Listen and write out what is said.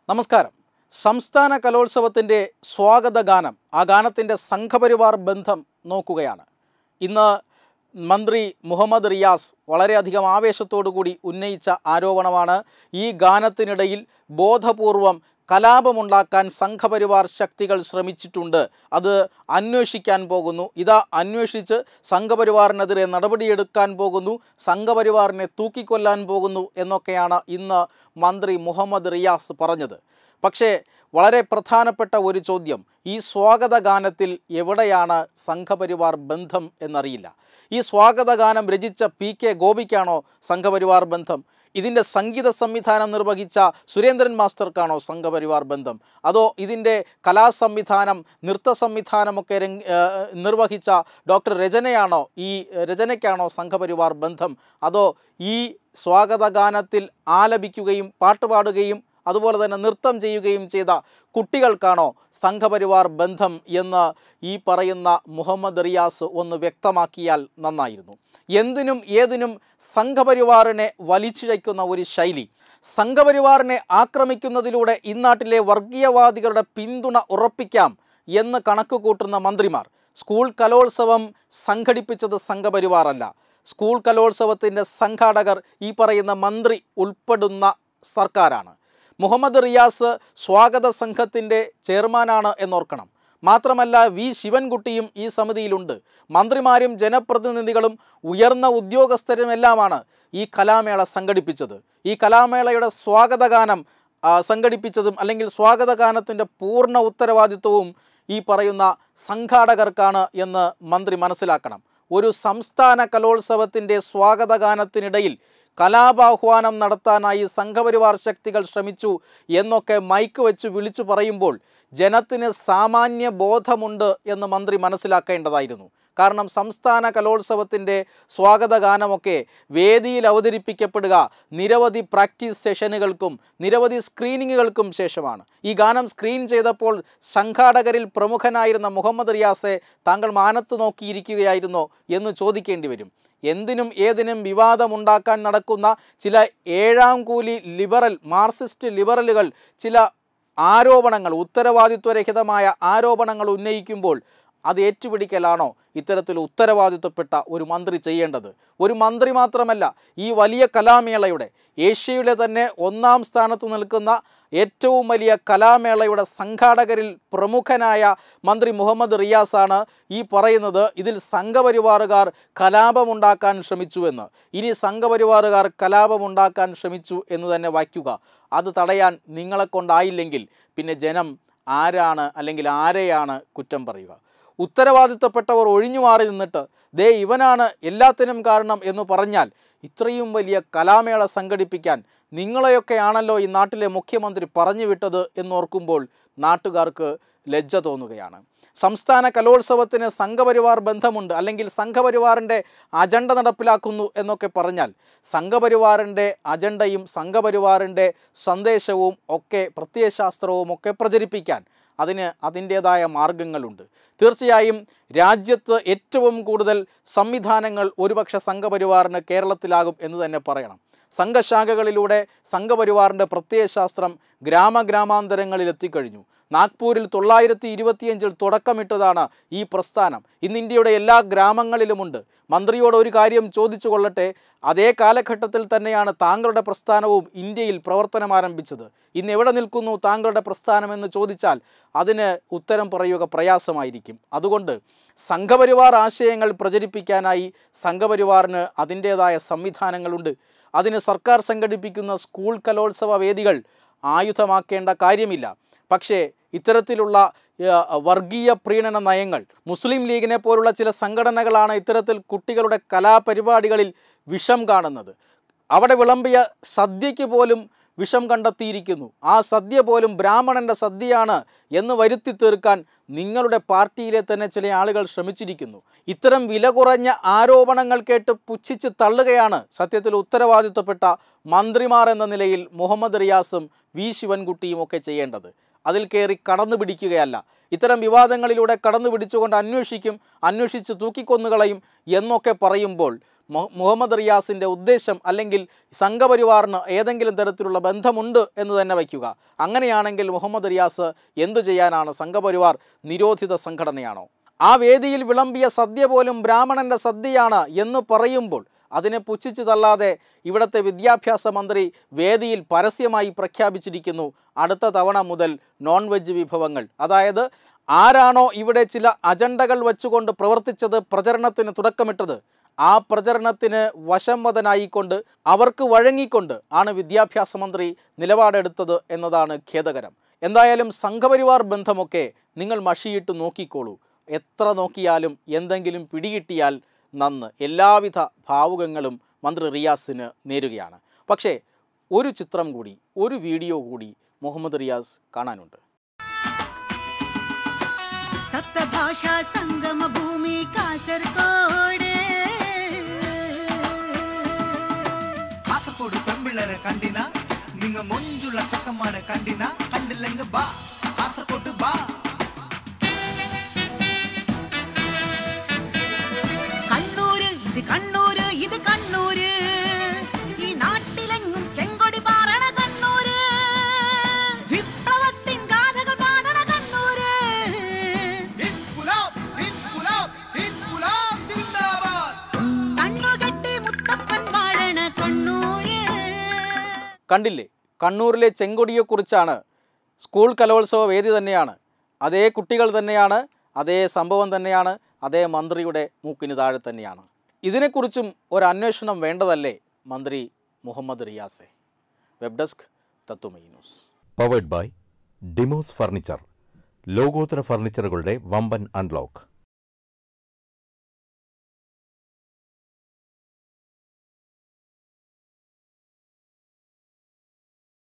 നമസ്കാരം സംസ്ഥാന കലോത്സവത്തിൻ്റെ സ്വാഗത ഗാനം ആ ഗാനത്തിൻ്റെ സംഘപരിവാർ ബന്ധം നോക്കുകയാണ് ഇന്ന് മന്ത്രി മുഹമ്മദ് റിയാസ് വളരെയധികം ആവേശത്തോടു കൂടി ഉന്നയിച്ച ആരോപണമാണ് ഈ ഗാനത്തിനിടയിൽ ബോധപൂർവം കലാപമുണ്ടാക്കാൻ സംഘപരിവാർ ശക്തികൾ ശ്രമിച്ചിട്ടുണ്ട് അത് അന്വേഷിക്കാൻ പോകുന്നു ഇതാ അന്വേഷിച്ച് സംഘപരിവാറിനെതിരെ നടപടിയെടുക്കാൻ പോകുന്നു സംഘപരിവാറിനെ തൂക്കിക്കൊല്ലാൻ പോകുന്നു എന്നൊക്കെയാണ് ഇന്ന് മന്ത്രി മുഹമ്മദ് റിയാസ് പറഞ്ഞത് പക്ഷേ വളരെ പ്രധാനപ്പെട്ട ഒരു ചോദ്യം ഈ സ്വാഗത ഗാനത്തിൽ എവിടെയാണ് സംഘപരിവാർ ബന്ധം എന്നറിയില്ല ഈ സ്വാഗത ഗാനം രചിച്ച പി കെ ഗോപിക്കാണോ സംഘപരിവാർ ബന്ധം ഇതിൻ്റെ സംഗീത സംവിധാനം നിർവഹിച്ച സുരേന്ദ്രൻ മാസ്റ്റർക്കാണോ സംഘപരിവാർ ബന്ധം അതോ ഇതിൻ്റെ കലാസംവിധാനം നൃത്ത സംവിധാനമൊക്കെ രംഗ് ഏഹ് നിർവഹിച്ച ഡോക്ടർ രചനയാണോ ഈ രചനയ്ക്കാണോ സംഘപരിവാർ ബന്ധം അതോ ഈ സ്വാഗത ഗാനത്തിൽ ആലപിക്കുകയും പാട്ടുപാടുകയും അതുപോലെ തന്നെ നൃത്തം ചെയ്യുകയും ചെയ്ത കുട്ടികൾക്കാണോ സംഘപരിവാർ ബന്ധം എന്ന് ഈ പറയുന്ന മുഹമ്മദ് റിയാസ് ഒന്ന് വ്യക്തമാക്കിയാൽ നന്നായിരുന്നു എന്തിനും ഏതിനും സംഘപരിവാറിനെ വലിച്ചിഴയ്ക്കുന്ന ഒരു ശൈലി സംഘപരിവാറിനെ ആക്രമിക്കുന്നതിലൂടെ ഇന്നാട്ടിലെ വർഗീയവാദികളുടെ പിന്തുണ ഉറപ്പിക്കാം എന്ന് കണക്ക് കൂട്ടുന്ന മന്ത്രിമാർ സ്കൂൾ കലോത്സവം സംഘടിപ്പിച്ചത് സംഘപരിവാറല്ല സ്കൂൾ കലോത്സവത്തിൻ്റെ സംഘാടകർ ഈ പറയുന്ന മന്ത്രി ഉൾപ്പെടുന്ന സർക്കാരാണ് മുഹമ്മദ് റിയാസ് സ്വാഗത സംഘത്തിൻ്റെ ചെയർമാനാണ് എന്നോർക്കണം മാത്രമല്ല വി ശിവൻകുട്ടിയും ഈ സമിതിയിലുണ്ട് മന്ത്രിമാരും ജനപ്രതിനിധികളും ഉയർന്ന ഉദ്യോഗസ്ഥരുമെല്ലാമാണ് ഈ കലാമേള സംഘടിപ്പിച്ചത് ഈ കലാമേളയുടെ സ്വാഗതഗാനം ആ, സംഘടിപ്പിച്ചതും അല്ലെങ്കിൽ സ്വാഗതഗാനത്തിൻ്റെ പൂർണ്ണ ഉത്തരവാദിത്വവും ഈ പറയുന്ന സംഘാടകർക്കാണ് എന്ന് മന്ത്രി മനസ്സിലാക്കണം ഒരു സംസ്ഥാന കലോത്സവത്തിൻ്റെ സ്വാഗതഗാനത്തിനിടയിൽ കലാപാഹ്വാനം നടത്താനായി സംഘപരിവാർ ശക്തികൾ ശ്രമിച്ചു എന്നൊക്കെ മൈക്ക് വെച്ച് വിളിച്ചു പറയുമ്പോൾ ജനത്തിന് സാമാന്യ ബോധമുണ്ട് എന്ന് മന്ത്രി മനസ്സിലാക്കേണ്ടതായിരുന്നു കാരണം സംസ്ഥാന കലോത്സവത്തിൻ്റെ സ്വാഗത ഗാനമൊക്കെ വേദിയിൽ അവതരിപ്പിക്കപ്പെടുക നിരവധി പ്രാക്ടീസ് സെഷനുകൾക്കും നിരവധി സ്ക്രീനിങ്ങുകൾക്കും ശേഷമാണ് ഈ ഗാനം സ്ക്രീൻ ചെയ്തപ്പോൾ സംഘാടകരിൽ പ്രമുഖനായിരുന്ന മുഹമ്മദ് റിയാസെ താങ്കൾ മാനത്ത് നോക്കിയിരിക്കുകയായിരുന്നോ എന്ന് ചോദിക്കേണ്ടി വരും എന്തിനും ഏതിനും വിവാദമുണ്ടാക്കാൻ നടക്കുന്ന ചില ഏഴാം കൂലി ലിബറൽ മാർക്സിസ്റ്റ് ലിബറലുകൾ ചില ആരോപണങ്ങൾ ഉത്തരവാദിത്വരഹിതമായ ആരോപണങ്ങൾ ഉന്നയിക്കുമ്പോൾ അത് ഏറ്റുപിടിക്കലാണോ ഇത്തരത്തിൽ ഉത്തരവാദിത്വപ്പെട്ട ഒരു മന്ത്രി ചെയ്യേണ്ടത് ഒരു മന്ത്രി മാത്രമല്ല ഈ വലിയ കലാമേളയുടെ ഏഷ്യയിലെ തന്നെ ഒന്നാം സ്ഥാനത്ത് നിൽക്കുന്ന ഏറ്റവും വലിയ കലാമേളയുടെ സംഘാടകരിൽ പ്രമുഖനായ മന്ത്രി മുഹമ്മദ് റിയാസാണ് ഈ പറയുന്നത് ഇതിൽ സംഘപരിവാറുകാർ കലാപമുണ്ടാക്കാൻ ശ്രമിച്ചു എന്ന് ഇനി സംഘപരിവാറുകാർ കലാപമുണ്ടാക്കാൻ ശ്രമിച്ചു എന്ന് തന്നെ വയ്ക്കുക അത് തടയാൻ നിങ്ങളെ കൊണ്ടായില്ലെങ്കിൽ പിന്നെ ജനം ആരാണ് അല്ലെങ്കിൽ ആരെയാണ് കുറ്റം പറയുക ഉത്തരവാദിത്തപ്പെട്ടവർ ഒഴിഞ്ഞു മാറി നിന്നിട്ട് ദേ ഇവനാണ് എല്ലാത്തിനും കാരണം എന്ന് പറഞ്ഞാൽ ഇത്രയും വലിയ കലാമേള സംഘടിപ്പിക്കാൻ നിങ്ങളെയൊക്കെയാണല്ലോ ഈ നാട്ടിലെ മുഖ്യമന്ത്രി പറഞ്ഞു വിട്ടത് എന്നോർക്കുമ്പോൾ നാട്ടുകാർക്ക് ലജ്ജ തോന്നുകയാണ് സംസ്ഥാന കലോത്സവത്തിന് സംഘപരിവാർ ബന്ധമുണ്ട് അല്ലെങ്കിൽ സംഘപരിവാറിൻ്റെ അജണ്ട നടപ്പിലാക്കുന്നു എന്നൊക്കെ പറഞ്ഞാൽ സംഘപരിവാറിൻ്റെ അജണ്ടയും സംഘപരിവാറിൻ്റെ സന്ദേശവും ഒക്കെ പ്രത്യയശാസ്ത്രവും ഒക്കെ പ്രചരിപ്പിക്കാൻ അതിന് അതിൻ്റേതായ മാർഗങ്ങളുണ്ട് തീർച്ചയായും രാജ്യത്ത് ഏറ്റവും കൂടുതൽ സംവിധാനങ്ങൾ ഒരുപക്ഷെ സംഘപരിവാറിന് കേരളത്തിലാകും എന്ന് തന്നെ പറയണം സംഘശാഖകളിലൂടെ സംഘപരിവാറിൻ്റെ പ്രത്യയശാസ്ത്രം ഗ്രാമഗ്രാമാന്തരങ്ങളിൽ എത്തിക്കഴിഞ്ഞു നാഗ്പൂരിൽ തൊള്ളായിരത്തി ഇരുപത്തിയഞ്ചിൽ തുടക്കമിട്ടതാണ് ഈ പ്രസ്ഥാനം ഇന്ന് ഇന്ത്യയുടെ എല്ലാ ഗ്രാമങ്ങളിലുമുണ്ട് മന്ത്രിയോട് ഒരു കാര്യം ചോദിച്ചു കൊള്ളട്ടെ അതേ കാലഘട്ടത്തിൽ തന്നെയാണ് താങ്കളുടെ പ്രസ്ഥാനവും ഇന്ത്യയിൽ പ്രവർത്തനം ആരംഭിച്ചത് ഇന്ന് എവിടെ നിൽക്കുന്നു താങ്കളുടെ പ്രസ്ഥാനം എന്ന് ചോദിച്ചാൽ അതിന് ഉത്തരം പറയുക പ്രയാസമായിരിക്കും അതുകൊണ്ട് സംഘപരിവാർ ആശയങ്ങൾ പ്രചരിപ്പിക്കാനായി സംഘപരിവാറിന് അതിൻ്റേതായ സംവിധാനങ്ങളുണ്ട് അതിന് സർക്കാർ സംഘടിപ്പിക്കുന്ന സ്കൂൾ കലോത്സവ വേദികൾ ആയുധമാക്കേണ്ട കാര്യമില്ല പക്ഷേ ഇത്തരത്തിലുള്ള ഏഹ്, വർഗീയ പ്രീണന നയങ്ങൾ മുസ്ലിം ലീഗിനെ പോലുള്ള ചില സംഘടനകളാണ് ഇത്തരത്തിൽ കുട്ടികളുടെ കലാപരിപാടികളിൽ വിഷം കാണുന്നത് അവിടെ വിളമ്പിയ സദ്യയ്ക്ക് പോലും വിഷം കണ്ടെത്തിയിരിക്കുന്നു ആ സദ്യ പോലും ബ്രാഹ്മണൻ്റെ സദ്യയാണ് എന്ന് വരുത്തി തീർക്കാൻ നിങ്ങളുടെ പാർട്ടിയിലെ തന്നെ ചില ആളുകൾ ശ്രമിച്ചിരിക്കുന്നു ഇത്തരം വില കുറഞ്ഞ ആരോപണങ്ങൾ കേട്ട് പുച്ഛിച്ച് തള്ളുകയാണ് സത്യത്തിൽ ഉത്തരവാദിത്തപ്പെട്ട മന്ത്രിമാർ എന്ന നിലയിൽ മുഹമ്മദ് റിയാസും വി ശിവൻകുട്ടിയും ഒക്കെ ചെയ്യേണ്ടത് അതിൽ കയറി കടന്നു പിടിക്കുകയല്ല ഇത്തരം വിവാദങ്ങളിലൂടെ കടന്നു പിടിച്ചുകൊണ്ട് അന്വേഷിക്കും അന്വേഷിച്ച് തൂക്കിക്കൊന്നുകളയും എന്നൊക്കെ പറയുമ്പോൾ മൊ- മുഹമ്മദ് റിയാസിൻ്റെ ഉദ്ദേശം അല്ലെങ്കിൽ സംഘപരിവാറിന് ഏതെങ്കിലും തരത്തിലുള്ള ബന്ധമുണ്ട് എന്ന് തന്നെ വയ്ക്കുക അങ്ങനെയാണെങ്കിൽ മുഹമ്മദ് റിയാസ് എന്തു ചെയ്യാനാണ് സംഘപരിവാർ നിരോധിത സംഘടനയാണോ ആ വേദിയിൽ വിളമ്പിയ സദ്യ പോലും ബ്രാഹ്മണൻ്റെ സദ്യയാണ് എന്ന് പറയുമ്പോൾ അതിനെ പുച്ഛിച്ചു തള്ളാതെ ഇവിടുത്തെ വിദ്യാഭ്യാസ മന്ത്രി വേദിയിൽ പരസ്യമായി പ്രഖ്യാപിച്ചിരിക്കുന്നു അടുത്ത തവണ മുതൽ നോൺ വെജ് വിഭവങ്ങൾ അതായത് ആരാണോ ഇവിടെ ചില അജണ്ടകൾ വെച്ചുകൊണ്ട് പ്രവർത്തിച്ചത് പ്രചരണത്തിന് തുടക്കമിട്ടത് ആ പ്രചരണത്തിന് വശംവദനായിക്കൊണ്ട് അവർക്ക് വഴങ്ങിക്കൊണ്ട് ആണ് വിദ്യാഭ്യാസ മന്ത്രി നിലപാടെടുത്തത് എന്നതാണ് ഖേദകരം എന്തായാലും സംഘപരിവാർ ബന്ധമൊക്കെ നിങ്ങൾ മഷിയിട്ട് നോക്കിക്കോളൂ എത്ര നോക്കിയാലും എന്തെങ്കിലും പിടികിട്ടിയാൽ നന്ന് എല്ലാവിധ ഭാവുകങ്ങളും മന്ത്രി റിയാസിന് നേരുകയാണ് പക്ഷേ ഒരു ചിത്രം കൂടി ഒരു വീഡിയോ കൂടി മുഹമ്മദ് റിയാസ് കാണാനുണ്ട് സപ്തഭാഷാ സംഗമ ഭൂമി കാസർഗോഡ് കാസർഗോഡ് പെമ്പിള്ളേരെ കണ്ടിന നിങ്ങ മൊഞ്ചുള്ള ചക്കന്മാരെ കണ്ടിന കണ്ടില്ലെങ്കിൽ ബാ കാസർഗോഡ് ബാ കണ്ണൂര് ഇത് കണ്ണൂര് ഇത് കണ്ണൂര് ഈ നാട്ടിലെങ്ങും ചെങ്കൊടി പാറണ കണ്ണൂര് വിപ്ലവത്തിൻ ഗാഥകൾ പാടണ കണ്ണൂര് ഇൻകുലാബ് ഇൻകുലാബ് ഇൻകുലാബ് സിന്ദാബാദ് കണ്ണുകെട്ടി മുത്തപ്പൻ വാഴണ കണ്ണൂര് കണ്ടില്ലേ കണ്ണൂരിലെ ചെങ്കൊടിയെക്കുറിച്ചാണ് സ്കൂൾ കലോത്സവ വേദി തന്നെയാണ് അതേ കുട്ടികൾ തന്നെയാണ് അതേ സംഭവം തന്നെയാണ് അതേ മന്ത്രിയുടെ മൂക്കിന് താഴെ തന്നെയാണ് ഇതിനെക്കുറിച്ചും ഒരു അന്വേഷണം വേണ്ടതല്ലേ മന്ത്രി മുഹമ്മദ് റിയാസെ വെബ് ഡെസ്ക് തത്തുമൈ news powered by Demos furniture ലോകോത്തര ഫർണിച്ചറുകളുടെ വമ്പൻ അൺലോക്ക്